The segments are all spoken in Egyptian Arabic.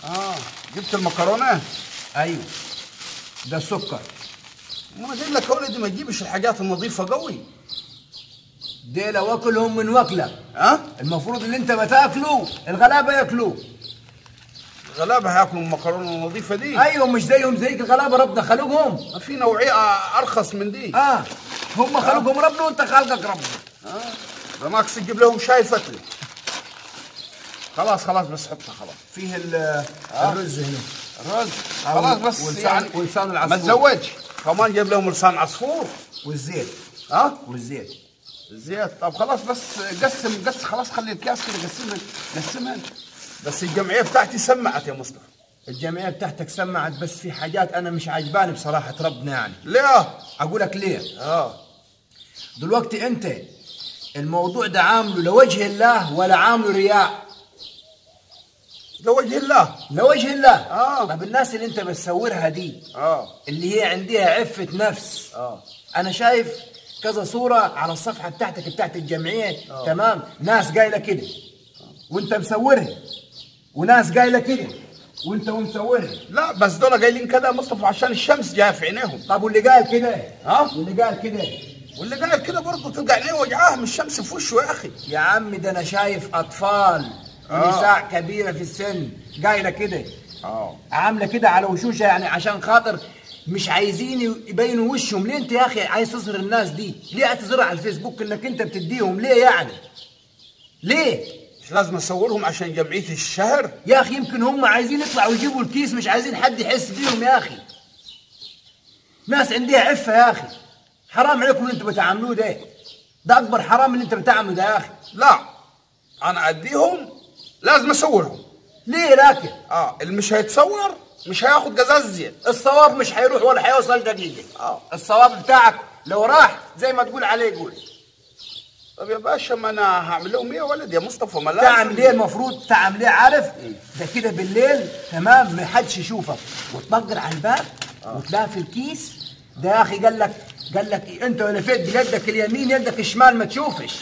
اه جبت المكرونه ايوه ده السكر ما قلت لك يا ولدي ما تجيبش الحاجات النظيفه قوي دي لو اكلهم من وكله ها المفروض اللي انت ما تاكله الغلابه ياكلوه غلابه هياكلوا المكرونه النظيفه دي ايوه مش زيهم زيك الغلابه ربنا خلقهم ما في نوعيه ارخص من دي اه هم خلقهم ربنا وانت خلقك ربنا ده ناقص تجيب لهم شاي فتري خلاص خلاص بس حطها خلاص فيه ال- الرز هنا الرز خلاص بس ولسان- يعني ولسان ما العصفور. تزودش كمان جيب لهم لسان عصفور والزيت ها والزيت زيت طب خلاص بس قسم قسم خلاص خلي الكاس كده قسمها قسمها بس الجمعيه بتاعتي سمعت يا مصطفى الجمعيه بتاعتك سمعت بس في حاجات انا مش عجباني بصراحه ربنا يعني ليه؟ اقول لك ليه اه دلوقتي انت الموضوع ده عامله لوجه الله ولا عامله رياء لوجه الله لوجه الله آه. طب الناس اللي انت بتصورها دي اه اللي هي عندها عفة نفس اه انا شايف كذا صورة على الصفحة بتاعتك بتاعت الجمعية تمام ناس قايلة كده وانت مصورها وناس قايلة كده وانت مصورها لا بس دول قايلين كده يا مصطفى عشان الشمس جايه في عينيهم طب واللي قال كده ها؟ واللي قال كده واللي قال كده برضه تلقى عينيه وجعاه من الشمس في وشه يا اخي يا عم ده انا شايف اطفال آه. ونساء كبيرة في السن قايلة كده اه عامله كده على وشوشها يعني عشان خاطر مش عايزين يبينوا وشهم ليه انت يا اخي عايز تظهر الناس دي ليه هتظهر على الفيسبوك انك انت بتديهم ليه يعني ليه مش لازم اصورهم عشان جمعيه الشهر يا اخي يمكن هم عايزين يطلعوا يجيبوا الكيس مش عايزين حد يحس بيهم يا اخي ناس عندها عفه يا اخي حرام عليكم اللي انتوا بتعاملوه ده ده اكبر حرام اللي انت بتعمله ده يا اخي لا انا اديهم لازم اصورهم ليه لكن اه اللي مش هيتصور مش هياخد جزاز زيادة الصواب مش هيروح ولا هيوصل دقيقه اه الصواب بتاعك لو راح زي ما تقول عليه يقول طب يا باشا ما انا هعمل لهم ايه يا ولد يا مصطفى ما لازم تعمل ليه المفروض تعمل ليه عارف ده كده بالليل تمام ما حدش يشوفك وتبقر على الباب وتلاقي في الكيس ده يا اخي قال لك قال لك إيه، انت ولا فيت بيدك اليمين يدك الشمال ما تشوفش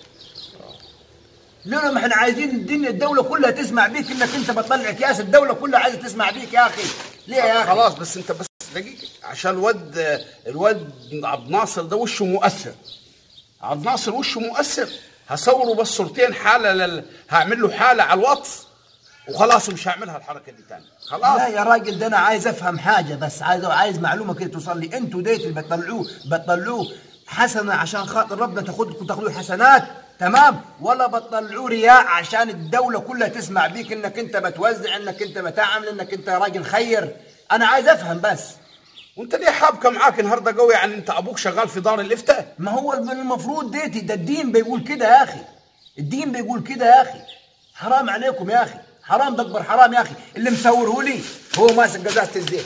ليه ما احنا عايزين الدنيا الدوله كلها تسمع بيك انك انت بتطلع اكياس الدوله كلها عايزه تسمع بيك يا اخي ليه يا اخي خلاص بس انت بس دقيقة عشان الواد الواد عبد ناصر ده وشه مؤثر عبد ناصر وشه مؤثر هصوره بس صورتين حالة لل... هعمل له حالة على الواتس وخلاص مش هعملها الحركة دي تاني خلاص لا يا راجل ده انا عايز افهم حاجه بس عايز عايز معلومه كده توصل لي انتوا ديت اللي بتطلعوه بتطلعوه حسنه عشان خاطر ربنا تاخدكم تاخذوا حسنات تمام ولا بتطلعوه رياء عشان الدوله كلها تسمع بيك انك انت بتوزع انك انت بتعمل انك انت راجل خير انا عايز افهم بس وانت ليه حابكة معاك النهارده قوي يعني انت ابوك شغال في دار الافتاء ما هو المفروض ديتي ده الدين بيقول كده يا اخي الدين بيقول كده يا اخي حرام عليكم يا اخي حرام ده اكبر حرام يا اخي اللي مصوره لي هو ماسك قزازه الزيت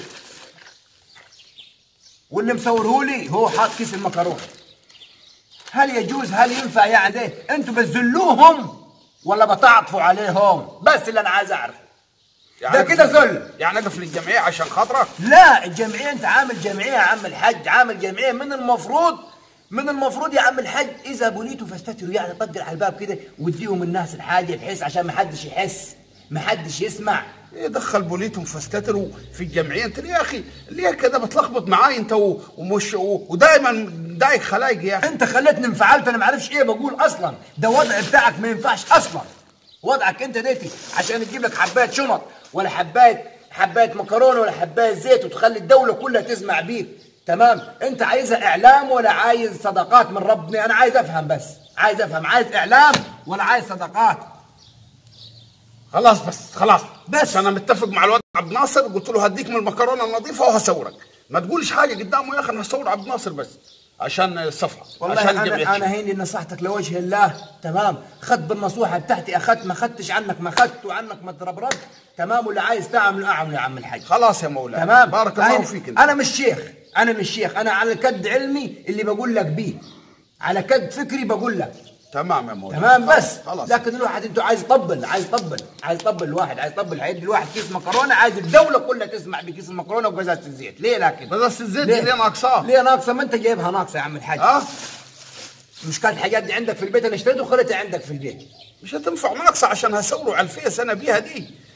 واللي مصوره لي هو حاط كيس المكرونه هل يجوز هل ينفع يعني ده انتوا بتذلوهم ولا بتعطفوا عليهم بس اللي انا عايز اعرفه ده كده ذل يعني اقفل الجمعية عشان خاطرك لا الجمعيه انت عامل جمعيه يا عم الحاج عامل جمعيه من المفروض من المفروض يا عم الحاج اذا بنيتوا فاستتروا يعني طقر على الباب كده واديهم الناس الحاجه بحيث عشان ما حدش يحس ما حدش يسمع ايه دخل بوليتهم فاستتروا في الجمعيه انت ليه يا اخي ليه كده بتلخبط معاي انت و- ومش و- ودايما دايق خلايق يا اخي انت خلتني انفعلت انا ما اعرفش ايه بقول اصلا ده وضع بتاعك ما ينفعش اصلا وضعك انت ديتي عشان تجيب لك حبايه شنط ولا حبايه حبايه مكرونه ولا حبايه زيت وتخلي الدوله كلها تسمع بيك تمام انت عايزها اعلام ولا عايز صدقات من ربنا انا عايز افهم بس عايز افهم عايز اعلام ولا عايز صدقات خلاص بس خلاص بس. انا متفق مع الواد عبد ناصر قلت له هديك من المكرونه النظيفه وهصورك ما تقولش حاجه قدامه يا اخي انا هصور عبد ناصر بس عشان الصفحه والله عشان انا الجمعية. انا هيني نصحتك لوجه الله تمام خد بالنصوحه بتاعتي اخذت ما اخذتش عنك ما اخذت وعنك ما تربربت تمام واللي عايز تعمل اعمل يا عم الحاج خلاص يا مولاي تمام بارك الله أنا- فيك انت انا مش شيخ انا مش شيخ انا على قد علمي اللي بقول لك بيه على قد فكري بقول لك تمام يا مولاي تمام خلاص، بس خلاص لكن الواحد انتوا عايز يطبل عايز يطبل عايز يطبل الواحد عايز يطبل هيدي الواحد كيس مكرونه عايز الدوله كلها تسمع بكيس المكرونه وقزازه الزيت ليه لكن بس الزيت دي ليه ناقصاه ليه ناقصه ما انت جايبها ناقصه يا عم الحاج ها مش كانت الحاجات دي عندك في البيت انا اشتريتها وخليتها عندك في البيت مش هتنفع ناقصه عشان هصوره على الفيس انا بيها دي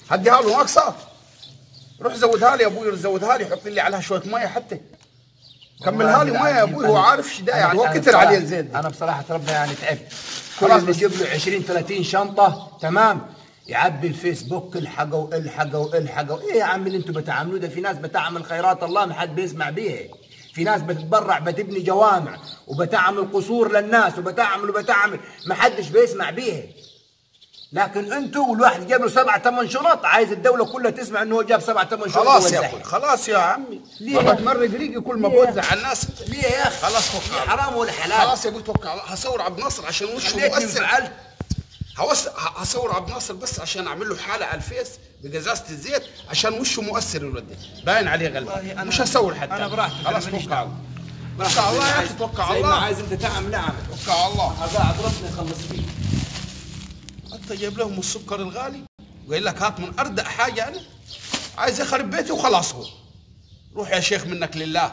هديها له ناقصه روح زودها لي يا ابوي زودها لي حط لي عليها شويه ميه حتى كملها لي ميه يا ابوي هو عارف ايش ده أنا- يعني هو أنا كتر بصراحة- عليه الزيت ده. انا بصراحه ربنا يعني تعبت خلاص خلاص بس- بجيب له 20 30 شنطه تمام يعبي الفيسبوك الحقه والحقه والحقه ايه يا عم اللي انتم بتعاملوه ده في ناس بتعمل خيرات الله ما حد بيسمع بيها في ناس بتتبرع بتبني جوامع وبتعمل قصور للناس وبتعمل وبتعمل ما حدش بيسمع بيها لكن انتوا والواحد جاب له سبع ثمان شنط عايز الدوله كلها تسمع انه هو جاب سبع ثمان شنط خلاص يا ووزعها. اخوي خلاص يا عمي ليه؟ والله تمرق ريقي كل ما ليه؟ بوزع على الناس ليه يا اخي خلاص فك على- حرام ولا حلال خلاص يا ابوي توكل على الله هصور عبد الناصر عشان وشه خليتني مؤثر انفعلت هوس... ه- هصور عبد الناصر بس عشان اعمل له حاله على الفيس بجزازه الزيت عشان وشه مؤثر الولد ده باين عليه والله غلبان أنا- مش هصور حتى أنا براحتي، خلاص أنا ماليش توكل على الله دعوة. توكل على الله يا اخي توكل على زي ما الله عايز انت تعمل نعم توكل على الله هذا عبد ربنا يخلص فيه انت جايب لهم السكر الغالي وقايل لك هات من اردأ حاجه انا عايز يخرب بيتي وخلاص هو روح يا شيخ منك لله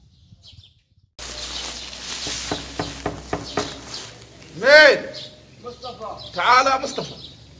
مين مصطفى تعال يا مصطفى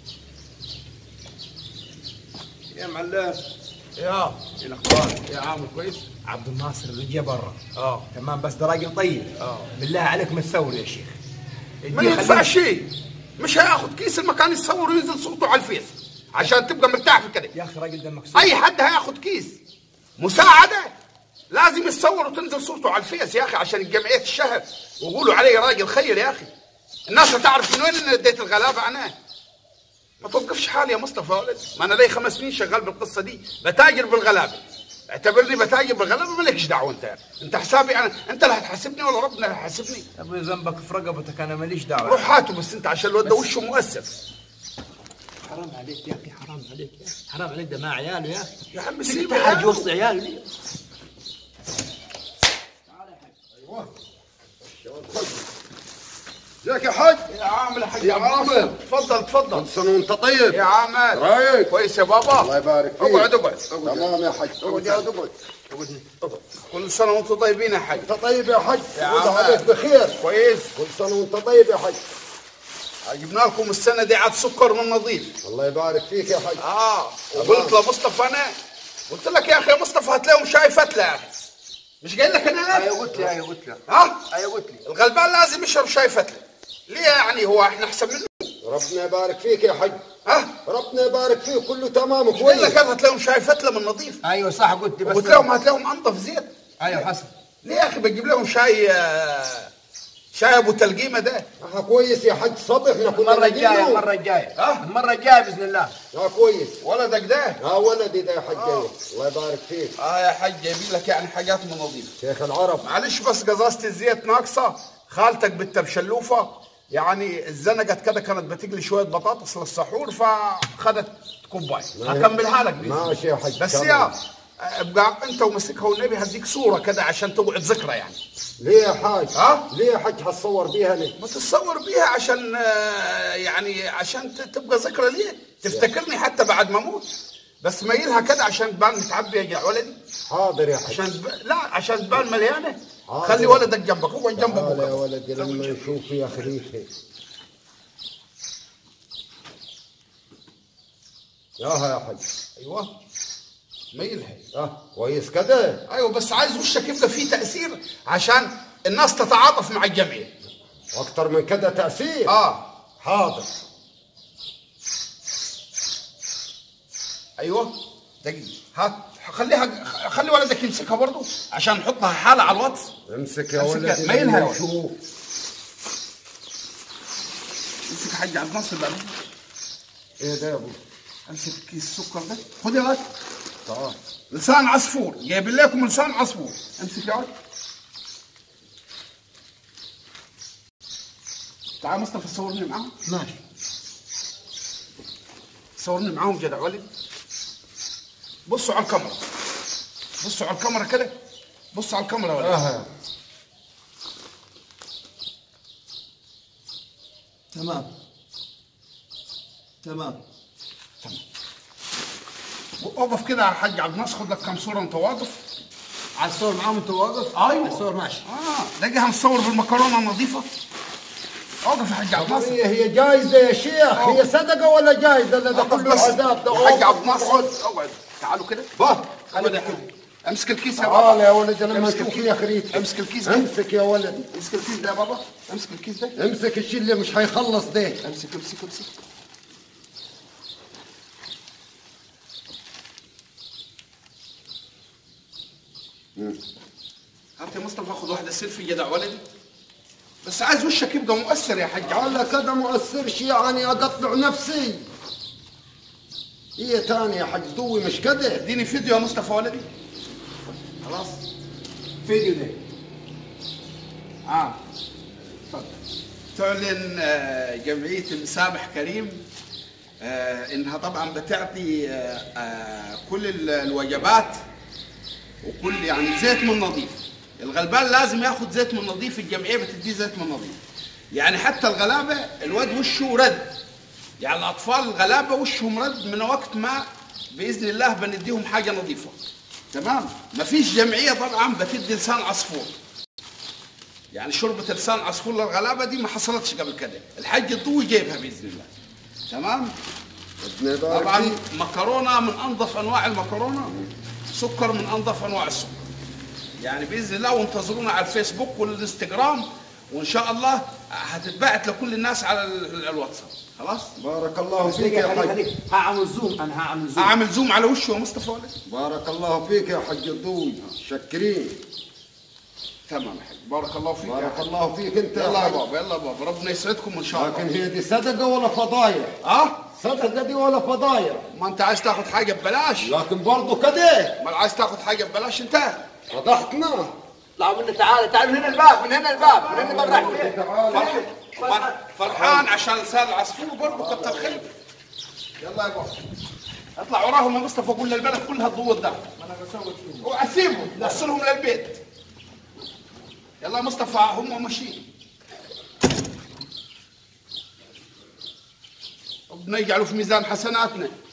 يا معلم يا ايه الاخبار يا عامل كويس عبد الناصر رجع برا اه تمام بس ده راجل طيب آه. بالله عليك ما تثور يا شيخ ما ينفع شيء مش هياخد كيس المكان يصور وينزل صورته على الفيس عشان تبقى مرتاح في كده يا اخي راجل دمك سوء اي حد هياخد كيس مساعده لازم يتصور وتنزل صورته على الفيس يا اخي عشان جمعيه الشهر ويقولوا علي راجل خير يا اخي الناس هتعرف من وين انا اديت الغلابه انا ما توقفش حالي يا مصطفى يا ولد ما انا لي خمس سنين شغال بالقصه دي بتاجر بالغلابه اعتبرني بتاجر بالغلابه مالكش دعوه انت انت حسابي انا انت اللي هتحاسبني ولا ربنا اللي هيحاسبني ابو ذنبك في رقبتك انا ماليش دعوه روح هاته بس انت عشان الواد ده وشه مؤثر حرام عليك يا اخي حرام عليك يا اخي حرام عليك ده مع عياله يا اخي يا عم سيب سيبه حاج يا وسط عياله ليه؟ ازيك يا حاج يا عامل يا حاج يا عبد عامر. الناصر. تفضل تفضل كل سنه وانت طيب يا عامل رايق كويس يا بابا الله يبارك فيك اقعد اقعد تمام يا حاج اقعد يا اقعد اقعد كل سنه وانتم طيبين يا حاج انت طيب يا حج يا وانت عم. عليك بخير كويس كل سنه وانت طيب يا حج جبنا لكم السنه دي عاد سكر من نظيف الله يبارك فيك يا حج اه وقلت لمصطفى انا قلت لك يا اخي يا مصطفى هتلاقيهم شاي فتله يا اخي مش قايل لك انا ايوه قلت لي ايوه قلت لي ها ايوه قلت لي الغلبان لازم يشرب شاي فتله ليه يعني هو احنا احسن منه ربنا يبارك فيك يا حج ها ربنا يبارك فيك كله تمام مش قايل كويس لك انا هتلاقيهم شاي فتله من نظيف ايوه صح قلت لي بس قلت لهم هتلاقيهم انضف زيت ايوه حسن ليه يا اخي بجيب لهم شاي آه، شاي ابو تلقيمه ده اه كويس يا حج صبح احنا كنا المره الجايه نجيبه. المره الجايه ها؟ المره الجايه باذن الله اه كويس ولدك ده اه ولدي ده يا حج الله يبارك فيك اه يا حاج جايبين لك يعني حاجات من نظيفه شيخ العرب معلش بس قزازة الزيت ناقصة خالتك بنت بشلوفة يعني اتزنقت كده كانت بتقلي شوية بطاطس للسحور فخدت كوباية هكملها لك بإذن الله. ماشي يا حج بس تمام. يا ابقى انت ومسكها والنبي هديك صورة كده عشان تقعد ذكرى يعني ليه يا حاج ها؟ ليه يا حج هتصور بيها ليه ما تتصور بيها عشان آه، يعني عشان ت- تبقى ذكرى ليه تفتكرني حتى بعد ما اموت بس ميلها كده عشان تبان متعبية يا ولدي حاضر يا حج عشان تب... لا عشان تبان مليانة حاضر. خلي ولدك جنبك هو جنب تعال يا ابوك ولدي لما نشوف يا خليفه ياها يا حج ايوه ميلها اه كويس كده ايوه بس عايز وشك يبقى فيه تاثير عشان الناس تتعاطف مع الجميع واكتر من كده تاثير اه حاضر ايوه دقيقه هات خليها خلي ولدك يمسكها برضه عشان نحطها حاله على الواتس امسك يا امسك ولدي ميلها لما يا ولد. نشوف امسك حاج عبد الناصر بقى ايه ده يا ابو امسك كيس السكر ده خد يا ولد تعال لسان عصفور جايب لكم لسان عصفور امسك يا ولد تعال مصطفى صورني معاهم ماشي صورني معاهم جدع ولد بصوا على الكاميرا بصوا على الكاميرا كده بصوا على الكاميرا يا ولد اه تمام تمام وقف كده يا حاج عبد الناصر خد لك كام صوره وانت واقف على الصور معاهم انت واقف أيوة. على الصور ماشي اه تلاقيها مصور بالمكرونه النظيفه اوقف يا حاج عبد الناصر هي هي جايزة يا شيخ هي صدقة ولا جايزة ده اوقف كله بس عذاب ده يا حاج أوقف. عبد الناصر اقعد تعالوا كده باه خلي ده امسك الكيس يا تعال بابا يا ولد لما امسك نشوف الكيس. يا خريط امسك الكيس ده امسك يا ولد امسك الكيس ده يا بابا امسك الكيس ده امسك الشيء اللي مش هيخلص ده امسك امسك امسك هات يا مصطفى خد واحده سيلفي جدع ولدي بس عايز وشك يبقى مؤثر يا حاج على كده مؤثرش يعني اقطع نفسي هي تاني يا حاج دوي مش كده اديني فيديو يا مصطفى ولدي خلاص فيديو ده اه اتفضل تعلن آه، جمعيه المسامح كريم آه، انها طبعا بتعطي آه، آه، كل ال- الوجبات وكل يعني زيت من نظيف الغلبان لازم ياخد زيت من نظيف الجمعيه بتديه زيت من نظيف يعني حتى الغلابه الواد وشه رد يعني الاطفال الغلابه وشهم رد من وقت ما باذن الله بنديهم حاجه نظيفه تمام مفيش جمعيه طبعا بتدي لسان عصفور يعني شوربه لسان عصفور للغلابه دي ما حصلتش قبل كده الحاج الضوي جايبها باذن الله تمام ربنا يبارك طبعا فيك. مكرونه من انظف انواع المكرونه سكر من انظف انواع السكر يعني باذن الله وانتظرونا على الفيسبوك والانستغرام وان شاء الله هتتبعت لكل الناس على ال- ال- الواتساب خلاص بارك الله فيك خليك يا خليك حاج خليك هعمل زوم انا هعمل زوم اعمل زوم على وشه يا مصطفى ولد بارك الله فيك يا حج الضوي شكرين تمام يا حاج بارك الله فيك يا بارك حاج. الله فيك انت يلا يا حاج. بابا يلا يا بابا ربنا يسعدكم ان شاء لكن الله هي دي صدقة ولا فضايع اه صدقة دي ولا فضايع ما انت عايز تاخد حاجه ببلاش لكن برضه كده ما عايز تاخد حاجه ببلاش انت فضحتنا اطلعوا منه تعال تعال من هنا الباب من هنا الباب من هنا الباب راح فين فرح- فرح- فرحان عشان لسان العصفور برضه كتر خيرك يلا يا بابا اطلع وراهم يا مصطفى قول للبلد كلها تضوء الدم انا بسوي فيه واسيبهم وصلهم للبيت يلا يا مصطفى هم ماشيين ربنا يجعله في ميزان حسناتنا